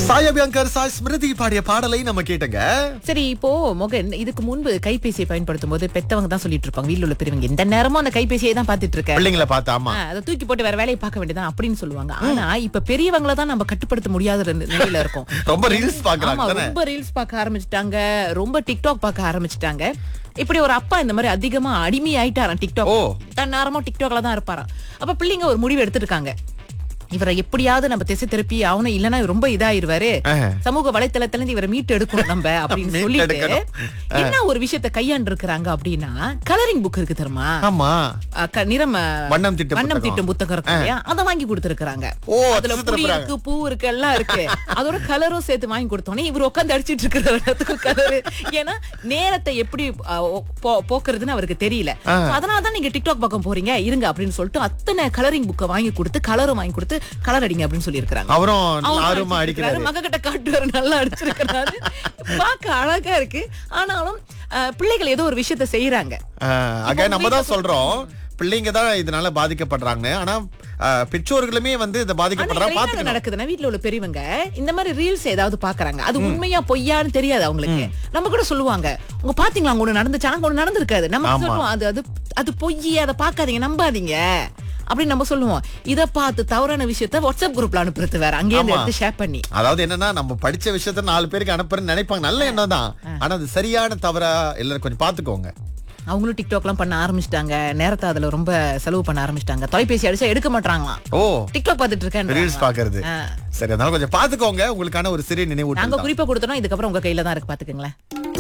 சாய் அபியங்கர் சாய் ஸ்மிருதி பாடிய பாடலை நம்ம கேட்டங்க சரி இப்போ மொகன் இதுக்கு முன்பு கைபேசியை பயன்படுத்தும் போது பெத்தவங்க தான் சொல்லிட்டு இருப்பாங்க வீட்ல உள்ள பெரியவங்க எந்த நேரமும் அந்த கைபேசியை தான் பாத்துட்டு இருக்க பிள்ளைங்களை பார்த்தா ஆமா ஆ, அதை தூக்கி போட்டு வேற வேலையை பார்க்க வேண்டியதான் அப்படின்னு சொல்லுவாங்க ஆனா இப்ப பெரியவங்கள தான் நம்ம கட்டுப்படுத்த முடியாத ரெண்டு நிலையில இருக்கோம் ரொம்ப ரீல்ஸ் ஆமா பாக்குறாங்க தானே ரொம்ப ரீல்ஸ் பார்க்க ஆரம்பிச்சிட்டாங்க ரொம்ப டிக்டாக் பார்க்க ஆரம்பிச்சிட்டாங்க இப்படி ஒரு அப்பா இந்த மாதிரி அதிகமா அடிமை ஆயிட்டாராம் டிக்டாக் ஓ. தன் நேரமும் டிக்டாக்ல தான் இருப்பாராம் அப்ப பிள்ளைங்க ஒரு முடிவு எடுத்திருக்காங்க இவரை எப்படியாவது நம்ம திசை திருப்பி அவனை இல்லனா ரொம்ப இதாயிருவாரு ஆஹ். சமூக வலைத்தளத்துல இருந்து இவரை மீட்டு எடுக்கணும் நம்ம அப்படின்னு மீட்டு சொல்லிட்டு எடுக்கணும். என்ன ஒரு விஷயத்தை கையாண்டு இருக்கிறாங்க அப்படின்னா கலரிங் புக் இருக்கு தெரியுமா ஆமா அஹ் க- நிறம் அஹ், வண்ணம் தீட்டும் வண்ணம் புத்தகம். தீட்டும் புத்தகம் இருக்கு இல்லையா அதை வாங்கி கொடுத்திருக்காங்க ஓ, அதுல அது புளி சுத்தப்படுறாங்க. இருக்கு பூ இருக்கு எல்லாம் இருக்கு அதோட கலரும் சேர்த்து வாங்கி கொடுத்தோன்னே இவர் உட்காந்து அடிச்சிட்டு இருக்கிற கலரு ஏன்னா நேரத்தை எப்படி அஹ், போ- போக்குறதுன்னு அவருக்கு தெரியல So, அதனாலதான் நீங்க டிக்டாக் பக்கம் போறீங்க இருங்க அப்படின்னு சொல்லிட்டு அத்தனை கலரிங் புக்கை வாங்கி கொடுத்து கலரும் வாங்கி கொடுத்து கலர் அடிங்க அப்படின்னு சொல்லியிருக்காங்க அவரும் அவரும் ஆர்வமா அடிச்சிருக்காரு, அடிக்கிறாரு மக கிட்ட காட்டுவாரு நல்லா அடிச்சிருக்கிறாரு பார்க்க அழகா இருக்கு ஆனாலும் அஹ், பிள்ளைகள் ஏதோ ஒரு விஷயத்த செய்யறாங்க ஆஹ், ஆக நம்ம தான் சொல்றோம் பிள்ளைங்க தான் இதனால பாதிக்கப்படுறாங்க ஆனா ஆஹ், பெற்றோர்களுமே வந்து இதை ஆனா பாதிக்கப்படுறாங்க இதுல என்ன பாத்துக்கணும் நடக்குதுன்னா வீட்ல உள்ள பெரியவங்க இந்த மாதிரி ரீல்ஸ் ஏதாவது பாக்குறாங்க அது உண்மையா பொய்யான்னு தெரியாது அவங்களுக்கு நம்ம கூட சொல்லுவாங்க உங்க பாத்தீங்களா அங்க ஒண்ணு நடந்துச்சா அங்க ஒண்ணு நடந்திருக்காது நம்ம ஆமா. சொல்லுவோம் அது அது அது பொய் அதை பாக்காதீங்க நம்பாதீங்க அப்படின்னு நம்ம சொல்லுவோம் இத பார்த்து தவறான விஷயத்த வாட்ஸ்அப் குரூப்ல அனுப்புறது வேற அங்கேயே ஆமா. எடுத்து ஷேர் பண்ணி அதாவது என்னன்னா நம்ம படிச்ச விஷயத்த நாலு பேருக்கு அனுப்புறேன்னு நினைப்பாங்க நல்ல எண்ணம் தான் ஆனா அது சரியான தவறா எல்லாரும் கொஞ்சம் பாத்துக்கோங்க அவங்களும் டிக்டாக்லாம் பண்ண ஆரம்பிச்சிட்டாங்க நேரத்தை அதுல ரொம்ப செலவு பண்ண ஆரம்பிச்சிட்டாங்க தொலைபேசி அடிச்சா எடுக்க மாட்டாங்களாம் ஓ டிக்டாக் பார்த்துட்டு இருக்கேன் ரீல்ஸ் பாக்குறது ஆ. சரி அதனால கொஞ்சம் பாத்துக்கோங்க உங்களுக்கான ஒரு சிறிய நினைவூட்டல் நாங்க தான். குறிப்பா கொடுத்தோம் இதுக்கப்புறம் உங்க கையில தான் இருக்கு பாத்துக்கங்களேன்